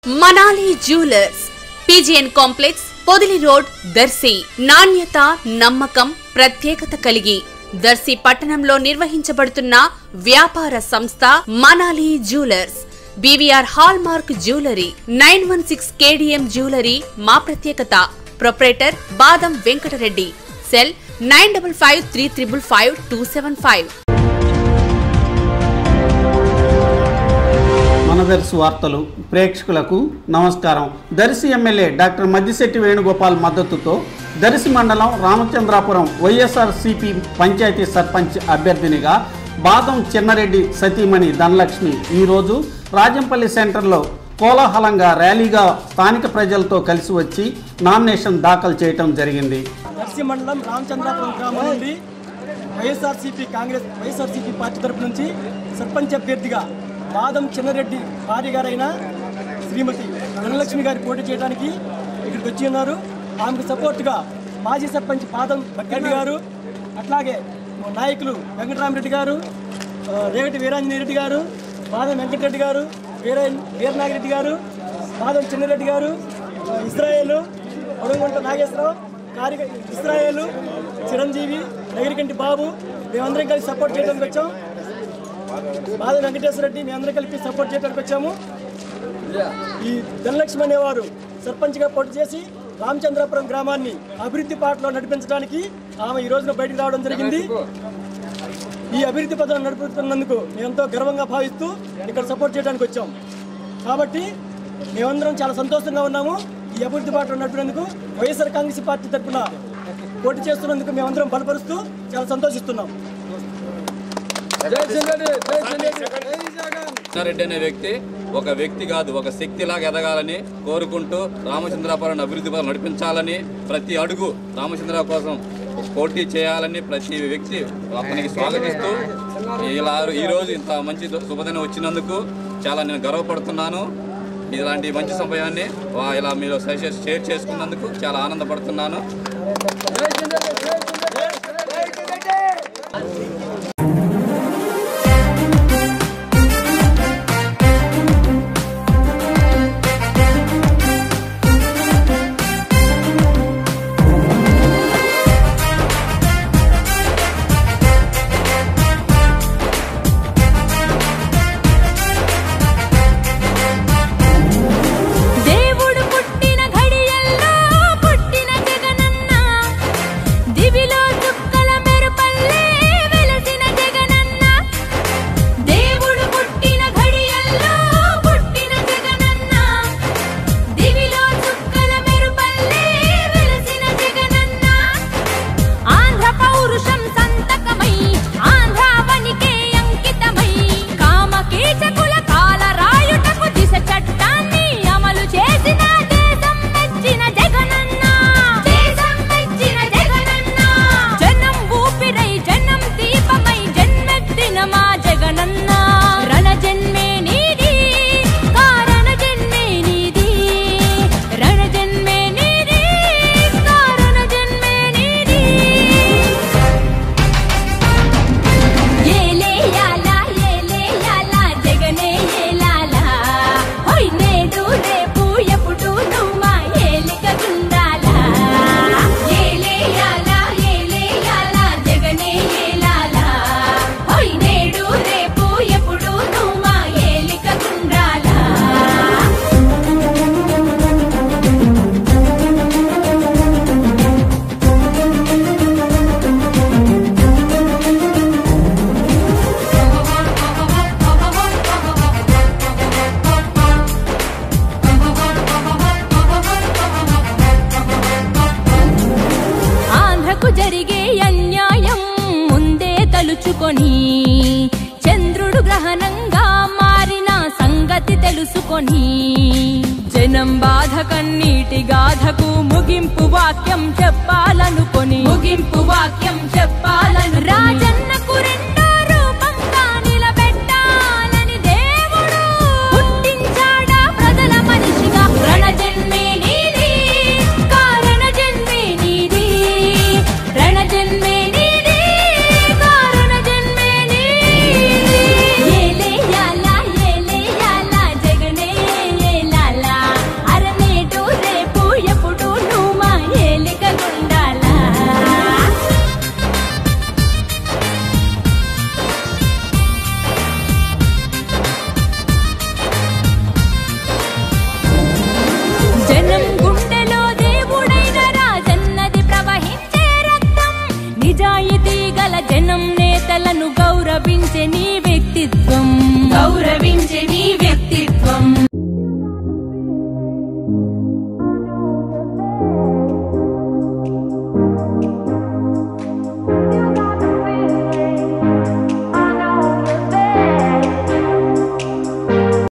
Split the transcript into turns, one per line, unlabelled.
Manali jewellers PGN complex Podili road Darsi నాణ్యత నమ్మకం ప్రత్యేకత కలిగి దర్శి పట్టణంలో నిర్వహించబడుతున్న వ్యాపార సంస్థ Manali jewellers BVR hallmark jewellery nine one six KDM jewellery మా ప్రత్యేకత proprietor Badam Venkatareddy cell nine double five three triple five two seven five
Manadarsi వార్తలు ప్రేక్షకులకు నమస్కారం దర్శి ఎమ్మెల్యే డాక్టర్ మద్దిశెట్టి వేణుగోపాల్ మద్దతుతో దర్శి మండలం రామచంద్రాపురం వైఎస్ఆర్సిపి పంచాయతీ సర్పంచ్ అభ్యర్థినిగా బాదం చిన్నరెడ్డి సతీమణి ధనలక్ష్మి ఈరోజు రాజంపల్లి సెంటర్లో కోలాహలంగా ర్యాలీగా స్థానిక ప్రజలతో కలిసి వచ్చి నామినేషన్ దాఖలు చేయటం జరిగింది
దర్శి మండలం రామచంద్రాపురం గ్రామం నుండి వైఎస్ఆర్సీపీ కాంగ్రెస్ వైఎస్ఆర్సీపీ పార్టీ తరపు నుంచి సర్పంచ్ అభ్యర్థిగా బాదం చిన్నరెడ్డి భార్య గారైన శ్రీమతి ధనలక్ష్మి గారి పోటీ చేయడానికి ఇక్కడికి వచ్చి ఉన్నారు ఆమెకు సపోర్ట్గా మాజీ సర్పంచ్ బాదం భక్రెడ్డి గారు అట్లాగే నాయకులు వెంకటరామరెడ్డి గారు ఆ, రేవటి వీరాంజనేయ రెడ్డి గారు బాదం వెంకటరెడ్డి గారు వీర వీరనాగిరెడ్డి గారు బాదం చిన్నరెడ్డి గారు ఆ, ఇజ్రాయేలు పొడగుంట నాగేశ్వరరావు కార్య ఇస్రాయేలు చిరంజీవి నగిరికంటి బాబు మేమందరం కలిసి సపోర్ట్ చేయడానికి వచ్చాం బాధ వెంకటేశ్వర రెడ్డి మేమందరం కలిపి సపోర్ట్ చేయడానికి వచ్చాము ఈ ధనలక్ష్మి అనేవారు సర్పంచ్గా పోటీ చేసి రామచంద్రాపురం గ్రామాన్ని అభివృద్ధి పాటలో నడిపించడానికి ఆమె ఈ రోజున బయటకు రావడం జరిగింది ఈ అభివృద్ధి పథకం నడుపుతున్నందుకు మేమెంతో గర్వంగా భావిస్తూ ఇక్కడ సపోర్ట్ చేయడానికి వచ్చాం కాబట్టి మేమందరం చాలా సంతోషంగా ఉన్నాము ఈ అభివృద్ధి పాటలో నడిపినందుకు వైఎస్ఆర్ కాంగ్రెస్ పార్టీ తరఫున పోటీ చేస్తున్నందుకు మేమందరం బలపరుస్తూ చాలా సంతోషిస్తున్నాం
కృష్ణారెడ్డి అనే వ్యక్తి ఒక వ్యక్తి కాదు ఒక శక్తిలాగా ఎదగాలని కోరుకుంటూ రామచంద్రాపురం అభివృద్ధి పథకం నడిపించాలని ప్రతి అడుగు రామచంద్రరావు కోసం పోటీ చేయాలని ప్రతి వ్యక్తి అతనికి స్వాగతిస్తూ ఇలా ఈ రోజు ఇంత మంచి శుభదినం వచ్చినందుకు చాలా నేను గర్వపడుతున్నాను ఇలాంటి మంచి సమయాన్ని వా- ఇలా మీరు షేర్ షేర్ చేసుకున్నందుకు చాలా ఆనందపడుతున్నాను
దేవుడు పుట్టిన ఘడియల్లో పుట్టిన జగనన్న దివిలో చుక్కల మెరుపల్లే వెలసిన జగనన్న దేవుడు పుట్టిన ఘడియల్లో పుట్టిన జగనన్న దివిలో చుక్కల మెరుపల్లే వెలసిన జగనన్న ఆంధ్ర పౌరుషం సంతకమై ఆంధ్రావనికే అంకితమై కామకీచకుల కాల రాయుటకు దిశ చట్టాన్ని అమలు చేసిన దేశం మెచ్చిన జగనన్న దేశం మెచ్చిన జగనన్న జనం ఊపిరై జనం దీపమై జన్మెత్తిన మా జగనన్న రణ జన్మే నీది కారణ జన్మే నీది రణ జన్మే నీది కారణ జన్మే నీది ఏలే యాలా ఏలే యాలా జగనే ఏలాలా హోయ్ నేడు రేపు ఎప్పుడు నువ్వు మా ఏలిక గుండాలా ఏలే యాలా ఏలే యాలా జగనే ఏలాలా హోయ్ నేడు రేపు ఎప్పుడు నువ్వు మా ఏలిక గుండాలా ఆంధ్రకు జరిగే అన్యాయం ముందే తలుచుకొని చంద్రుడు గ్రహణంగా మారిన సంగతి తెలుసుకొని జనం బాధ కన్నీటి గాథకు ముగింపు వాక్యం చెప్పాలనుకొని ముగింపు వాక్యం చెప్పాలను రాజన్నకు రెండో రూపంగా నిలబెట్టాలని దేవుడు పుట్టించాడా ప్రజల మనిషిగా రణజన్మే నీది కారణ జన్మే నీది రణజన్మే నీది కారణ జన్మే నీది ఏలే యాలా ఏలే యాలా జగనే ఏలాలా నిజాయితీ గల జనం నేతలను గౌరవించే నీ వ్యక్తిత్వం
గౌరవించే నీ వ్యక్తి